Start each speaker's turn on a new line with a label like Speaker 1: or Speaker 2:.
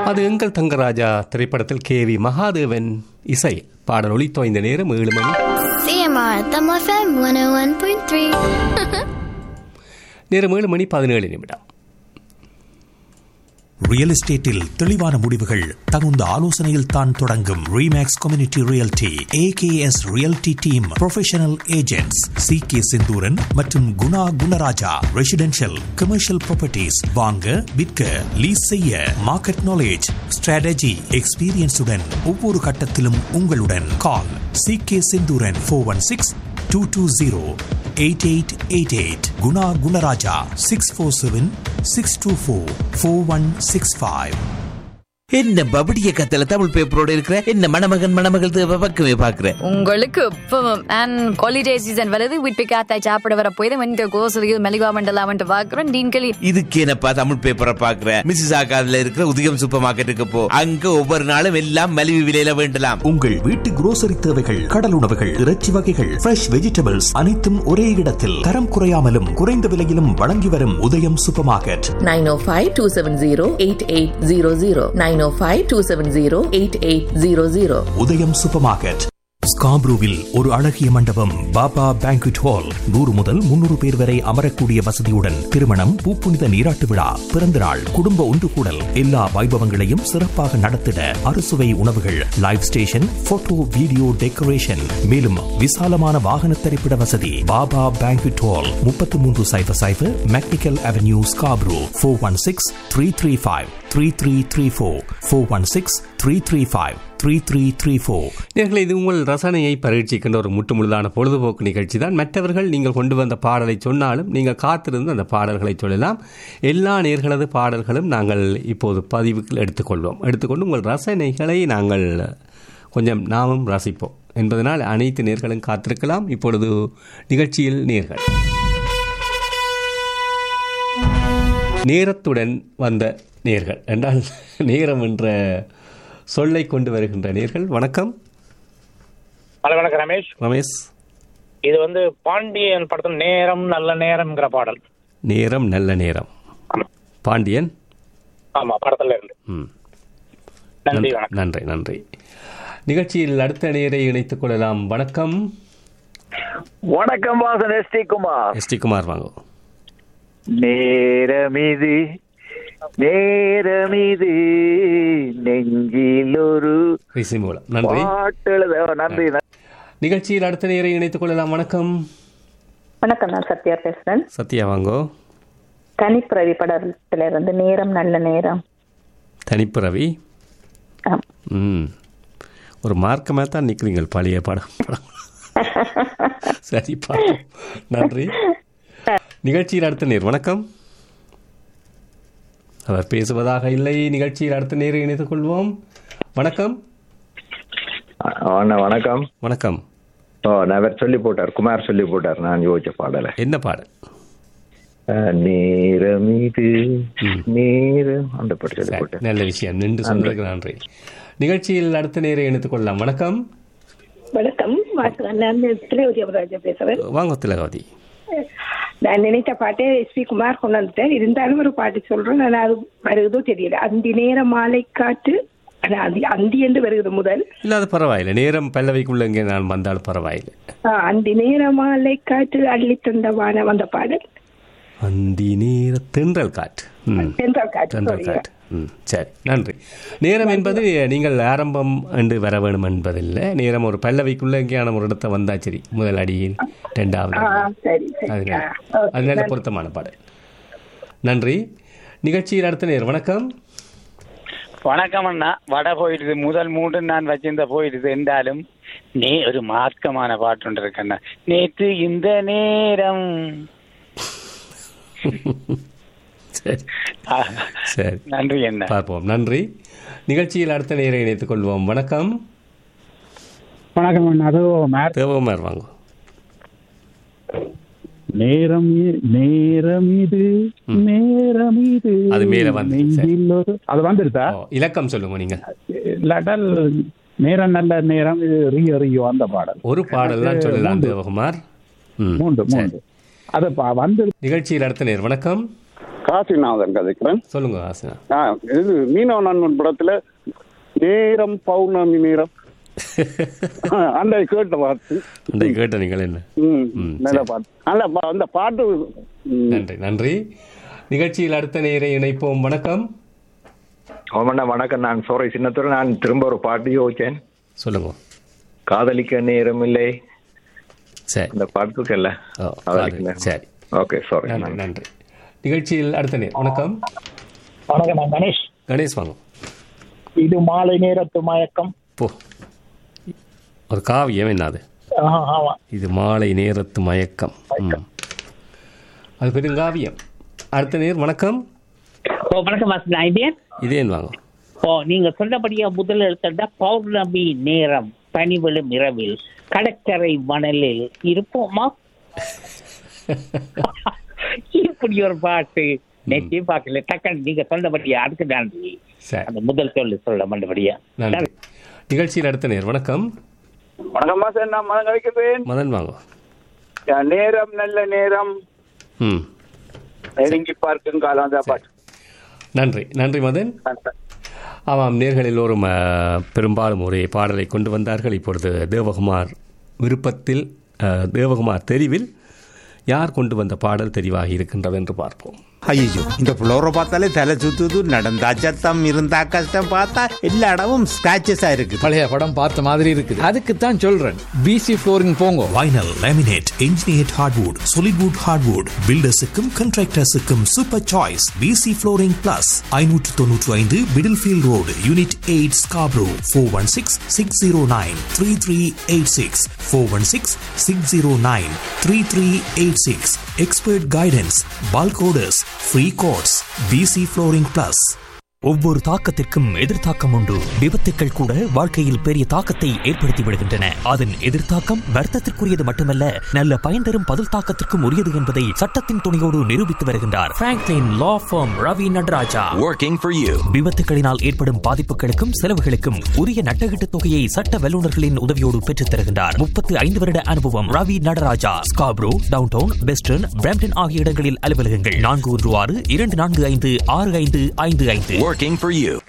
Speaker 1: அது எங்கள் தங்கராஜா திரைப்படத்தில் கே வி மகாதேவன் இசை பாடல் ஒளித்தோ இந்த நேரம் ஏழு மணி
Speaker 2: CMR Tamil FM 101.3.
Speaker 1: நேரம் ஏழு மணி பதினேழு நிமிடம்
Speaker 3: ரியல் எஸ்டேட்டில் தெளிவான முடிவுகள் தகுந்த ஆலோசனையில் தான் தொடங்கும் Remax community realty AKS realty team professional agents C K Senthooran மற்றும் Guna Gunaraja residential commercial properties வாங்க விற்க லீஸ் செய்ய மார்க்கெட் நாலேஜ் ஸ்ட்ராட்டஜி எக்ஸ்பீரியன்ஸுடன் ஒவ்வொரு கட்டத்திலும் உங்களுடன் call C K Senthooran four one six two two zero eight eight eight eight Guna Gunaraja six four seven six two four four one six five
Speaker 4: என்ன பபடிய கத்தல தமிழ் பேப்பரோட இருக்கிற என்ன மணமகன் மணமகள் தேவை பக்கமே பாக்குற
Speaker 5: உங்களுக்கு இப்பவும் அண்ட் ஹாலிடே சீசன் வருது வீட்டு காத்தாய் சாப்பிட வர போய் வந்து கோசலியில் மெலிகா மண்டலா வந்து பாக்குறோம் டீன்களி
Speaker 4: இதுக்கு என்னப்பா தமிழ் பேப்பரை பாக்குற மிஸ்ஸஸ் ஆகாதுல இருக்கிற உதயம் சூப்பர் மார்க்கெட்டுக்கு போ அங்க ஒவ்வொரு நாளும் எல்லாம் மலிவு விலையில வேண்டலாம்
Speaker 3: உங்கள் வீட்டு குரோசரி தேவைகள் கடல் உணவுகள் இறைச்சி வகைகள் ஃப்ரெஷ் வெஜிடபிள்ஸ் அனைத்தும் ஒரே இடத்தில் தரம் குறையாமலும் குறைந்த விலையிலும் வழங்கி வரும் உதயம் சூப்பர் மார்க்கெட்
Speaker 6: 905-270-8800 905-270-8800
Speaker 3: உதயம் சூப்பர் மார்க்கெட் ஸ்காப்ரூவில் ஒரு அழகிய மண்டபம் பாபா பேங்க்விட் ஹால் நூறு முதல் முன்னூறு பேர் வரை அமரக்கூடிய வசதியுடன் திருமணம் பூப்புனித நீராட்டு விழா பிறந்த நாள் குடும்ப ஒன்று கூடல் எல்லா வைபவங்களையும் சிறப்பாக நடத்திட அறுசுவை உணவுகள் live station photo video decoration மேலும் விசாலமான வாகன திரைப்பட வசதி பாபா பேங்க்விட் ஹால் முப்பத்தி மூன்று சைபர் சைபர் McNicoll avenue Scarborough four one six three three five three three three four four one six three three five three three three four
Speaker 1: நேர்களை இது உங்கள் ரசனையை பரீட்சிக்கின்ற ஒரு முட்டு முழுதான பொழுதுபோக்கு நிகழ்ச்சி தான் மற்றவர்கள் நீங்கள் கொண்டு வந்த பாடலை சொன்னாலும் நீங்கள் காத்திருந்து அந்த பாடல்களை சொல்லலாம் எல்லா நேர்களது பாடல்களும் நாங்கள் இப்போது பதிவுக்கு எடுத்துக்கொள்வோம் எடுத்துக்கொண்டு உங்கள் ரசனைகளை நாங்கள் கொஞ்சம் நாமும் ரசிப்போம் என்பதனால் அனைத்து நேர்களும் காத்திருக்கலாம் இப்பொழுது நிகழ்ச்சியில் நேர்கள் நேரத்துடன் வந்த நேர்கள் என்றால் நேரம் என்ற சொல்லை கொண்டு வருகின்ற நேர்கள் வணக்கம்
Speaker 7: ஹலோ வணக்கம் ரமேஷ்
Speaker 1: ரமேஷ்
Speaker 7: இது வந்து பாண்டியன் படத்தில் நேரம் நல்ல நேரம்ங்கிற பாடல்
Speaker 1: நேரம் நல்ல நேரம் பாண்டியன்
Speaker 7: ஆமா படத்துல இருந்து
Speaker 1: ம்
Speaker 7: நன்றி
Speaker 1: நன்றி,
Speaker 7: வணக்கம்
Speaker 1: நன்றி நன்றி நிகழ்ச்சியில் அடுத்த நேரை இணைத்துக் கொள்ளலாம் வணக்கம்
Speaker 8: வணக்கம் Vasan S T Kumar
Speaker 1: S T Kumar வாங்க
Speaker 8: நேரமிது நேரமிது நெஞ்சில் ஒரு
Speaker 1: ரிசி மூலம் நன்றி
Speaker 8: பாட்டெழுத நன்றி
Speaker 1: நிகழ்ச்சியில் அடுத்த நேரை இணைத்துக் கொள்ளலாம் வணக்கம்
Speaker 9: வணக்கம் நான் சத்யா பேசுறேன்
Speaker 1: சத்யா வாங்கோ
Speaker 9: தனிப்பிரவி படத்துல இருந்து நேரம் நல்ல நேரம்
Speaker 1: தனிப்பிறவி
Speaker 9: ஆம்.
Speaker 1: ம் ஒரு மார்க்கமாக தான் நிற்கிறீங்கள் பழைய படம் படம் சரி பார்ப்போம் நன்றி நிகழ்ச்சியில் அடுத்த நேர் வணக்கம் அவர் பேசுவதாக இல்லை நிகழ்ச்சியில் அடுத்த நேரை இணைத்துக் கொள்வோம் வணக்கம்
Speaker 8: அண்ணா வணக்கம்
Speaker 1: வணக்கம்
Speaker 8: ஓ நான் அவர் சொல்லி போட்டார் குமார் சொல்லி போட்டார் நான் யோசிச்ச பாடல
Speaker 1: என்ன பாடல்
Speaker 8: நேரமிது நேரம் அந்த பாட்டு சொல்லி
Speaker 1: சரி,
Speaker 8: போட்டார்
Speaker 1: நல்ல விஷயம் நின்று சொன்னதுக்கு நன்றி நிகழ்ச்சியில் அடுத்த நேரை இணைத்துக் கொள்ளலாம் வணக்கம்
Speaker 10: வணக்கம் வாசகன் நான் திலவதி அபராஜா பேசுறேன்
Speaker 1: வாங்க திலகவதி
Speaker 10: நான் நினைத்த பாட்டை எஸ் பி குமார் கொண்டு வந்துட்டேன் இருந்தாலும் ஒரு பாட்டு சொல்றேன் நான் அது வருகுதோ தெரியல அந்தி நேர மாலை காற்று ஆனா அந்தி அந்தி என்று வருகிறது முதல்
Speaker 1: இல்லை அது பரவாயில்லை நேரம் பல்லவைக்குள்ள இங்கே நான் வந்தாலும் பரவாயில்லை
Speaker 10: ஆ, அந்தி நேர மாலை காற்று அள்ளி தந்த வானம் அந்த பாடல்
Speaker 1: அந்தி நேர தென்றல் காற்று ம்
Speaker 10: தென்றல் காற்று
Speaker 1: தென்றல்
Speaker 10: sorry.
Speaker 1: காற்று ம் சரி நன்றி நேரம் என்பது நீங்கள் ஆரம்பம் என்று வர வேணும் என்பதில்லை நேரம் ஒரு பல்லவைக்குள்ள எங்கேயான ஒரு இடத்த வந்தா சரி முதல் அடியில் ரெண்டாவது
Speaker 10: ஆ, சரி சரி
Speaker 1: அதனால
Speaker 10: ஆ, okay,
Speaker 1: அதனால
Speaker 10: நன்றி.
Speaker 1: பொருத்தமான பாடல் நன்றி நிகழ்ச்சியில் அடுத்த நேர் வணக்கம்
Speaker 7: வணக்கம் அண்ணா வட போயிடுது முதல் மூன்று நான் வச்சிருந்த போயிடுது என்றாலும் நே ஒரு மார்க்கமான பாட்டு ஒன்று இருக்கு அண்ணா நேற்று இந்த நேரம்
Speaker 1: சரி
Speaker 7: ஆ,
Speaker 1: சரி
Speaker 7: நன்றி என்ன
Speaker 1: பார்ப்போம் நன்றி நிகழ்ச்சியில் அடுத்த நேரை இணைத்துக் கொள்வோம் வணக்கம்
Speaker 11: வணக்கம் அண்ணா. அது மேர்
Speaker 1: தேவகுமார் வாங்க
Speaker 11: நேரம் இ- நேரம் இது நேரம் இது
Speaker 1: அது மேல வந்து, சரி.
Speaker 11: நெஞ்சில் ஒரு- அது வந்துருதா
Speaker 1: ஓ, இலக்கம் சொல்லுங்க நீங்க
Speaker 11: இல்லாட்டால் நேரம் நல்ல நேரம் இது ரியோ ரியோ அந்த பாடல்
Speaker 1: ஒரு பாடல் தான்
Speaker 11: எனக்கு
Speaker 1: சொல்லலாம்
Speaker 11: மூன்று.
Speaker 1: தேவகுமார் ம்,
Speaker 11: மூன்று
Speaker 1: சரி.
Speaker 11: மூன்று அது பா- வந்து
Speaker 1: நிகழ்ச்சியில் அடுத்த நேர் வணக்கம்
Speaker 11: காசிநாதன் கதைக்கிறேன்
Speaker 1: சொல்லுங்க ஆசனா
Speaker 11: ஆ, இது மீனவ நண்பன் படத்துல நேரம் பௌர்ணமி நேரம் ஆ, அந்த கேட்ட பாட்டு
Speaker 1: அந்த கேட்ட நீங்கள் என்ன
Speaker 11: ம்,
Speaker 1: ம்,
Speaker 11: நல்ல
Speaker 1: சரி.
Speaker 11: பாட்டு நல்ல பா- அந்த பாட்டு ம்,
Speaker 1: நன்றி நன்றி நிகழ்ச்சியில் அடுத்த நேரை இணைப்போம் வணக்கம்
Speaker 8: ஓமண்ணா வணக்கம் நான் சோரை சின்னத்துறை நான் திரும்ப ஒரு பாட்டு யோசிச்சேன்
Speaker 1: சொல்லுங்க
Speaker 8: காதலிக்க நேரம் இல்லை
Speaker 1: சரி
Speaker 8: இந்த பாட்டு இருக்குல்ல
Speaker 1: ஓ,
Speaker 8: காதலிக்க
Speaker 1: காதல்.
Speaker 8: நேரம்.
Speaker 1: சரி
Speaker 8: ஓகே சாரி
Speaker 1: நன்றி நன்றி நிகழ்ச்சியில் அடுத்த நேர் வணக்கம்
Speaker 6: வணக்கம் நான் கணேஷ்
Speaker 1: கணேஷ் வாங்க
Speaker 6: இது மாலை நேரத்து மயக்கம்
Speaker 1: போ ஒரு காவியம் என்னது
Speaker 6: ஆஹா, ஆமா
Speaker 1: இது மாலை நேரத்து மயக்கம் ம். அது பெருங்காவியம் அடுத்த நேர் வணக்கம்
Speaker 12: ஓ வணக்கம் வாசன் ஐடியன்
Speaker 1: இதேன் வாங்க
Speaker 12: ஓ நீங்க சொன்னபடியா முதல் எழுத்தா பௌர்ணமி நேரம் பனிவிழும் இரவில் கடற்கரை மணலில் இருப்போமா இப்படி ஒரு பாட்டு நேற்று பார்க்கல டக்குன்னு நீங்க சொன்னபடியா அதுக்கு நன்றி
Speaker 1: சரி
Speaker 12: அந்த முதல் சொல்லு சொல்ல மண்டபடியா
Speaker 1: நன்றி நிகழ்ச்சியில் அடுத்த நேர் வணக்கம்
Speaker 11: வணக்கம் மாசம் நான் மதம் கழிக்கிறேன்
Speaker 1: மதன் வாங்க
Speaker 11: நேரம் நல்ல நேரம்
Speaker 1: ம்
Speaker 11: நெருங்கி பார்க்கும் காலம் அந்த பாட்டு
Speaker 1: நன்றி நன்றி மதன் ஆமாம் நேர்கள் எல்லோரும் அஹ், பெரும்பாலும் ஒரே பாடலை கொண்டு வந்தார்கள் இப்பொழுது தேவகுமார் விருப்பத்தில் அஹ், தேவகுமார் தெரிவில் யார் கொண்டு வந்த பாடல் தெரிவாகி இருக்கின்றது என்று பார்ப்போம்
Speaker 4: ஐயோ இந்த புளோரை பார்த்தாலே தலை சுத்துது நடந்தா சத்தம் இருந்தா கஷ்டம் பார்த்தா எல்லா இடமும் ஸ்கிராச்சஸா இருக்கு
Speaker 13: பழைய படம் பார்த்த மாதிரி இருக்குது அதுக்கு தான் சொல்றேன் பிசி ஃப்ளோரிங் போங்க
Speaker 3: vinyl laminate engineered hardwood solid wood hardwood பில்டர்ஸுக்கும் கண்ட்ராக்டர்ஸுக்கும் super choice PC flooring plus ஐநூற்று தொன்னூற்று ஐந்து Middlefield road unit eight Scarborough four one six six zero nine three three eight six four one six six zero nine three three eight six expert guidance bulk orders free quotes PC flooring plus ஒவ்வொரு தாக்கத்திற்கும் எதிர்த்தாக்கம் உண்டு விபத்துக்கள் கூட வாழ்க்கையில் பெரிய தாக்கத்தை ஏற்படுத்தி விடுகின்றன அதன் எதிர்த்தாக்கம் வர்த்தத்திற்குரியது மட்டுமல்ல நல்ல பயன் தரும் பதில் தாக்கத்திற்கும் உரியது என்பதை சட்டத்தின் துணையோடு நிரூபித்து வருகின்றார் Franklin law firm Ravi Nataraja
Speaker 14: Working for you.
Speaker 3: விபத்துகளினால் ஏற்படும் பாதிப்புகளுக்கும் செலவுகளுக்கும் உரிய நட்டகீட்டு தொகையை சட்ட வல்லுநர்களின் உதவியோடு பெற்றுத் தருகின்றார் முப்பத்து ஐந்து வருட அனுபவம் Ravi Nataraja Scarborough downtown western Brampton ஆகிய இடங்களில் அலுவலகங்கள் நான்கு ஒன்று ஆறு இரண்டு நான்கு ஐந்து ஆறு ஐந்து ஐந்து ஐந்து
Speaker 14: Working for you.